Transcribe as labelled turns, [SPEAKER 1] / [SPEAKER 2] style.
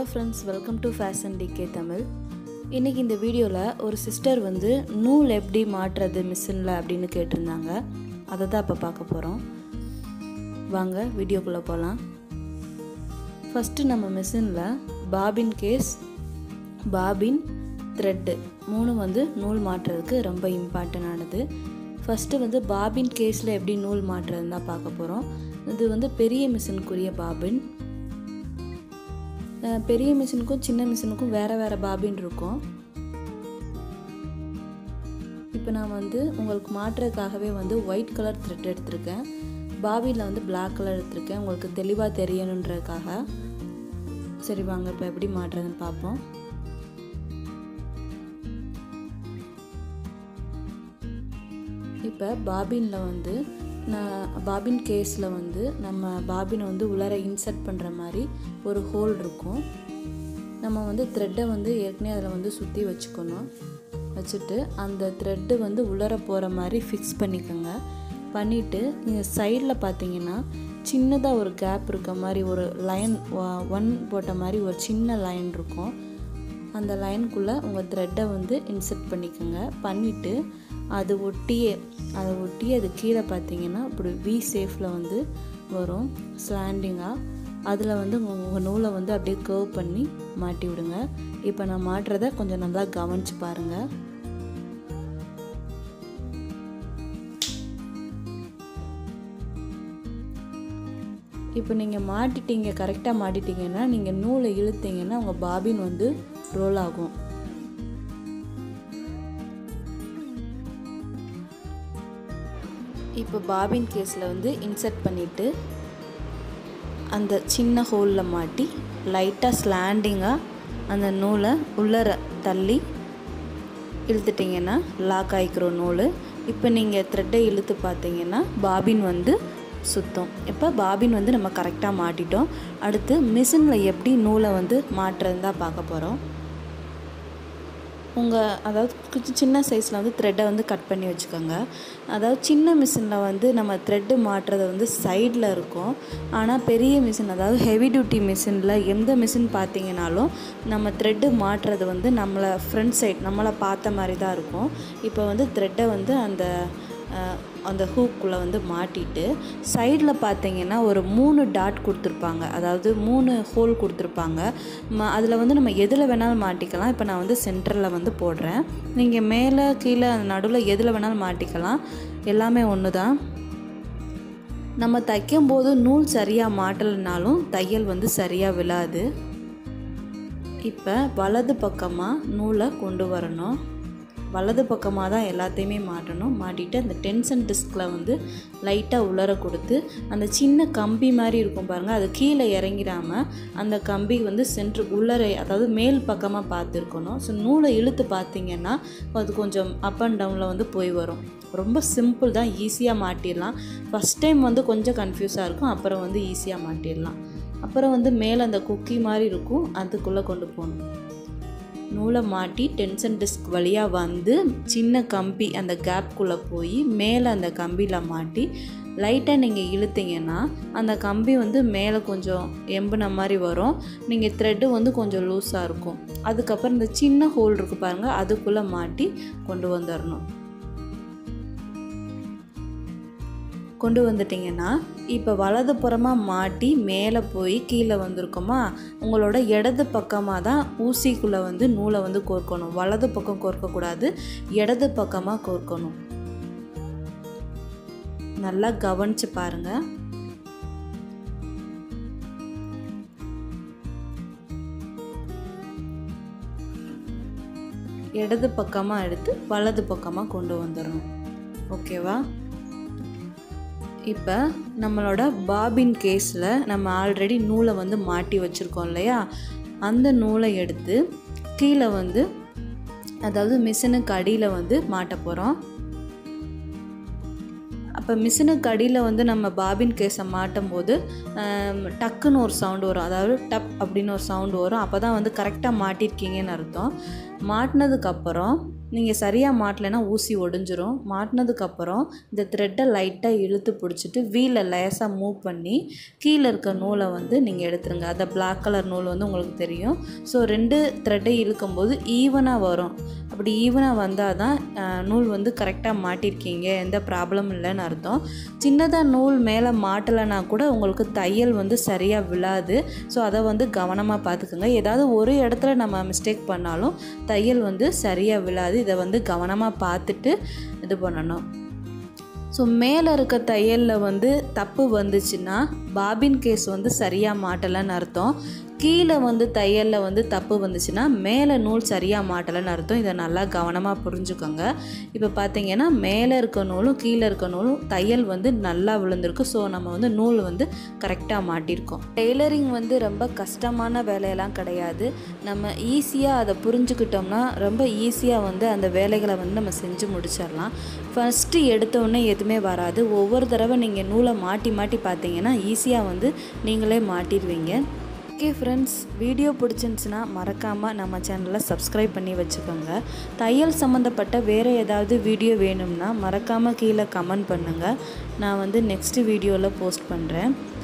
[SPEAKER 1] friends welcome to fashion D K Tamil இன்றைக்கி இந்த வீடியோவில் ஒரு சிஸ்டர் வந்து நூல் எப்படி மாட்டுறது மிஷினில் அப்படின்னு கேட்டிருந்தாங்க அதை தான் இப்போ பார்க்க போகிறோம் வாங்க வீடியோக்குள்ளே போகலாம் ஃபஸ்ட்டு நம்ம மிஷினில் பாபின் கேஸ் பாபின் த்ரெட்டு மூணு வந்து நூல் மாட்டுறதுக்கு ரொம்ப இம்பார்ட்டண்டானது ஃபஸ்ட்டு வந்து பாபின் கேஸில் எப்படி நூல் மாட்டுறதுன்னு தான் பார்க்க போகிறோம் இது வந்து பெரிய மிஷினுக்குரிய பாபின் அஹ் பெரிய மிஷினுக்கும் சின்ன மிஷினுக்கும் வேறு வேறு பாபின் இருக்கும் இப்போ நான் வந்து உங்களுக்கு மாட்டுறதுக்காகவே வந்து ஒயிட் கலர் த்ரெட் எடுத்திருக்கேன் பாபியில் வந்து Black கலர் எடுத்திருக்கேன் உங்களுக்கு தெளிவாக தெரியணுன்றதுக்காக சரி வாங்க இப்போ எப்படி மாட்டுறதுன்னு பார்ப்போம் இப்போ பாபினில் வந்து நான் பாபின் கேஸில் வந்து நம்ம பாபினை வந்து உள்ளார இன்சர்ட் பண்ணுற மாதிரி ஒரு ஹோல் இருக்கும் நம்ம வந்து த்ரெட்டை வந்து ஏற்கனவே அதில் வந்து சுற்றி வச்சுக்கணும் வச்சுட்டு அந்த த்ரெட்டு வந்து உள்ளார போகிற மாதிரி ஃபிக்ஸ் பண்ணிக்கோங்க பண்ணிவிட்டு நீங்கள் சைடில் பார்த்தீங்கன்னா சின்னதாக ஒரு கேப் இருக்க மாதிரி ஒரு லைன் ஒன் போட்ட மாதிரி ஒரு சின்ன லைன் இருக்கும் அந்த லைனுக்குள்ளே உங்கள் த்ரெட்டை வந்து இன்சர்ட் பண்ணிக்கோங்க பண்ணிவிட்டு அது ஒட்டியே அதை ஒட்டி அது கீழே பார்த்தீங்கன்னா இப்படி வி சேஃபில் வந்து வரும் ஸ்லாண்டிங்காக அதில் வந்து உங்கள் நூலை வந்து அப்படியே கர்வ் பண்ணி மாட்டி விடுங்க இப்போ நான் மாட்டுறத கொஞ்சம் நல்லா கவனிச்சு பாருங்கள் இப்போ நீங்கள் மாட்டிட்டீங்க கரெக்டாக மாட்டிட்டீங்கன்னா நீங்கள் நூலை இழுத்தீங்கன்னா உங்கள் பாபின் வந்து ரோல் ஆகும் இப்போ பாபின் கேஸில் வந்து இன்சர்ட் பண்ணிவிட்டு அந்த சின்ன ஹோலில் மாட்டி லைட்டாக ஸ்லாண்டிங்காக அந்த நூலை உள்ளர தள்ளி இழுத்துட்டிங்கன்னா லாக் ஆகிக்கிறோம் நூல் இப்போ நீங்கள் த்ரெட்டை இழுத்து பார்த்தீங்கன்னா பாபின் வந்து சுத்தம் இப்போ பாபின் வந்து நம்ம கரெக்டாக மாட்டிட்டோம் அடுத்து மிஷினில் எப்படி நூலை வந்து மாட்டுறதுன்னு தான் பார்க்க போகிறோம் உங்கள் அதாவது கொஞ்சம் சின்ன சைஸில் வந்து த்ரெட்டை வந்து கட் பண்ணி வச்சுக்கோங்க அதாவது சின்ன மிஷினில் வந்து நம்ம த்ரெட்டு மாட்டுறது வந்து சைடில் இருக்கும் ஆனால் பெரிய மிஷின் அதாவது ஹெவி டியூட்டி மிஷினில் எந்த மிஷின் பார்த்தீங்கனாலும் நம்ம த்ரெட்டு மாட்டுறது வந்து நம்மளை ஃப்ரண்ட் சைட் நம்மளை பார்த்த மாதிரி தான் இருக்கும் இப்போ வந்து த்ரெட்டை வந்து அந்த அந்த ஹூக்குள்ளே வந்து மாட்டிட்டு சைடில் பார்த்தீங்கன்னா ஒரு மூணு டாட் கொடுத்துருப்பாங்க அதாவது மூணு ஹோல் கொடுத்துருப்பாங்க ம அதில் வந்து நம்ம எதில் வேணாலும் மாட்டிக்கலாம் இப்போ நான் வந்து சென்டரில் வந்து போடுறேன் நீங்கள் மேலே கீழே நடுவில் எதில் வேணாலும் மாட்டிக்கலாம் எல்லாமே ஒன்று தான் நம்ம தைக்கும்போது நூல் சரியாக மாட்டலைனாலும் தையல் வந்து சரியாக விழாது இப்போ வலது பக்கமாக நூலை கொண்டு வரணும் வலது பக்கமாக தான் எல்லாத்தையுமே மாட்டணும் மாட்டிட்டு அந்த டென்ஷன் டிஸ்கில் வந்து லைட்டாக உலர கொடுத்து அந்த சின்ன கம்பி மாதிரி இருக்கும் பாருங்கள் அது கீழே இறங்கிடாமல் அந்த கம்பி வந்து சென்ட்ரு உள்ளரை அதாவது மேல் பக்கமாக பார்த்துருக்கணும் ஸோ நூலை இழுத்து பார்த்தீங்கன்னா அது கொஞ்சம் அப் அண்ட் டவுனில் வந்து போய் வரும் ரொம்ப சிம்பிள் தான் ஈஸியாக மாட்டிடலாம் ஃபஸ்ட் டைம் வந்து கொஞ்சம் கன்ஃபியூஸாக இருக்கும் அப்புறம் வந்து ஈஸியாக மாட்டிடலாம் அப்புறம் வந்து மேலே அந்த குக்கி மாதிரி இருக்கும் அதுக்குள்ளே கொண்டு போகணும் நூலை மாட்டி டென்ஷன் டிஸ்க் வழியாக வந்து சின்ன கம்பி அந்த கேப்குள்ளே போய் மேலே அந்த கம்பியில் மாட்டி லைட்டாக நீங்கள் இழுத்தீங்கன்னா அந்த கம்பி வந்து மேலே கொஞ்சம் எம்புன மாதிரி வரும் நீங்கள் த்ரெட்டு வந்து கொஞ்சம் லூஸாக இருக்கும் அதுக்கப்புறம் இந்த சின்ன ஹோல் இருக்குது பாருங்கள் அதுக்குள்ளே மாட்டி கொண்டு வந்துடணும் கொண்டு வந்துட்டிங்கன்னா இப்போ வலது புறமாக மாட்டி மேலே போய் கீழே வந்திருக்கோமா உங்களோட இடது பக்கமாக தான் ஊசிக்குள்ளே வந்து நூலை வந்து கோர்க்கணும் வலது பக்கம் கோர்க்கக்கூடாது இடது பக்கமாக கோர்க்கணும் நல்லா கவனித்து பாருங்கள் இடது பக்கமாக எடுத்து வலது பக்கமாக கொண்டு வந்துடணும் ஓகேவா இப்போ நம்மளோட பாபின் கேஸில் நம்ம ஆல்ரெடி நூலை வந்து மாட்டி வச்சுருக்கோம் இல்லையா அந்த நூலை எடுத்து கீழே வந்து அதாவது மிஷினுக்கு அடியில் வந்து மாட்ட போகிறோம் அப்போ மிஷினுக்கு அடியில் வந்து நம்ம பாபின் கேஸை மாட்டும் போது டக்குன்னு ஒரு சவுண்டு வரும் அதாவது டப் அப்படின்னு ஒரு சவுண்டு வரும் அப்போ தான் வந்து கரெக்டாக மாட்டிருக்கீங்கன்னு அர்த்தம் மாட்டினதுக்கப்புறம் நீங்கள் சரியாக மாட்டலைன்னா ஊசி ஒடிஞ்சிரும் மாட்டினதுக்கப்புறம் இந்த த்ரெட்டை லைட்டாக இழுத்து பிடிச்சிட்டு வீலை லேசாக மூவ் பண்ணி கீழே இருக்க நூலை வந்து நீங்கள் எடுத்துருங்க அந்த பிளாக் கலர் நூல் வந்து உங்களுக்கு தெரியும் ஸோ ரெண்டு த்ரெட்டை இழுக்கும்போது ஈவனாக வரும் அப்படி ஈவனாக வந்தால் தான் அஹ், நூல் வந்து கரெக்டாக மாட்டிருக்கீங்க எந்த ப்ராப்ளம் இல்லைன்னு அர்த்தம் சின்னதாக நூல் மேலே மாட்டலைன்னா கூட உங்களுக்கு தையல் வந்து சரியாக விழாது ஸோ அதை வந்து கவனமாக பார்த்துக்கோங்க ஏதாவது ஒரு இடத்துல நம்ம மிஸ்டேக் பண்ணாலும் தையல் வந்து சரியாக விழாது இதை வந்து கவனமாக பார்த்துட்டு இது பண்ணணும் ஸோ மேலே இருக்க தையலில் வந்து தப்பு வந்துச்சுன்னா பாபின் கேஸ் வந்து சரியாக மாட்டலைன்னு அர்த்தம் கீழே வந்து தையலில் வந்து தப்பு வந்துச்சுன்னா மேலே நூல் சரியாக மாட்டலைன்னு அர்த்தம் இதை நல்லா கவனமாக புரிஞ்சுக்கோங்க இப்போ பார்த்தீங்கன்னா மேலே இருக்க நூலும் கீழே இருக்க நூலும் தையல் வந்து நல்லா விழுந்திருக்கு ஸோ நம்ம வந்து நூல் வந்து கரெக்டாக மாட்டியிருக்கோம் டெய்லரிங் வந்து ரொம்ப கஷ்டமான வேலையெல்லாம் கிடையாது நம்ம ஈஸியாக அதை புரிஞ்சுக்கிட்டோம்னா ரொம்ப ஈஸியாக வந்து அந்த வேலைகளை வந்து நம்ம செஞ்சு முடிச்சிடலாம் ஃபஸ்ட்டு எடுத்தோடனே எதுவுமே வராது ஒவ்வொரு தடவை நீங்கள் நூலை மாட்டி மாட்டி பார்த்தீங்கன்னா ஈஸியாக வந்து நீங்களே மாட்டிடுவீங்க ஓகே ஃப்ரெண்ட்ஸ் வீடியோ பிடிச்சிருந்துச்சுன்னா மறக்காமல் நம்ம சேனலை சப்ஸ்கிரைப் பண்ணி வச்சுக்கோங்க தையல் சம்மந்தப்பட்ட வேறு ஏதாவது வீடியோ வேணும்னா மறக்காமல் கீழே கமெண்ட் பண்ணுங்கள் நான் வந்து நெக்ஸ்ட் வீடியோவில் போஸ்ட் பண்ணுறேன்